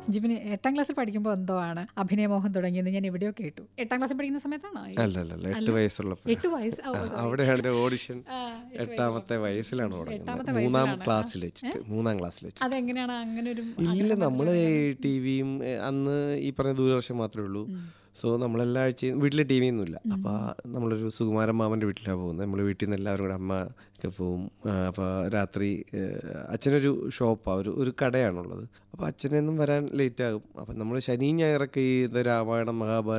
ജിബിന് എട്ടാം ക്ലാസ്സിൽ പഠിക്കുമ്പോൾ എന്തോ ആണ് അഭിനയമോഹം തുടങ്ങിയെന്ന് ഞാൻ എവിടെയോ കേട്ടു എട്ടാം ക്ലാസ്സിൽ പഠിക്കുന്ന സമയത്താണോ അല്ല അല്ല അല്ല എട്ട് വയസ്സുള്ളപ്പോൾ എട്ട് വയസ്സ് ഓ, sorry. അവിടെയാണ് എൻ്റെ ഓഡിഷൻ ആ, എട്ട് എട്ടാമത്തെ വയസ്സിലാണ് എട്ടാമത്തെ തുടങ്ങുന്നത് മൂന്നാം വയസ്സിലാണ്. ക്ലാസ്സിൽ വെച്ചിട്ട് മൂന്നാം ക്ലാസ്സിൽ വെച്ചിട്ട് അതെങ്ങനെയാണ് അങ്ങനെ ഒരു ഇല്ല നമ്മൾ ടി വിയും അന്ന് ഈ പറഞ്ഞ ദൂരദർശൻ മാത്രമേ ഉള്ളൂ സോ നമ്മളെല്ലാ ആഴ്ചയും വീട്ടിൽ ടി വി ഒന്നുമില്ല അപ്പോൾ നമ്മളൊരു സുകുമാരൻ മാമൻ്റെ വീട്ടിലാണ് പോകുന്നത് നമ്മൾ വീട്ടിൽ നിന്ന് എല്ലാവരും കൂടെ അമ്മ ഒക്കെ പോവും അപ്പോൾ രാത്രി ആ, അച്ഛനൊരു ഷോപ്പാണ് ഒരു ഒരു കടയാണുള്ളത് അപ്പോൾ അച്ഛനെന്നും വരാൻ ലേറ്റ് ആകും അപ്പം നമ്മൾ ശനി ഞായറൊക്കെ ഈ ഇത് രാമായണം മഹാഭാരതം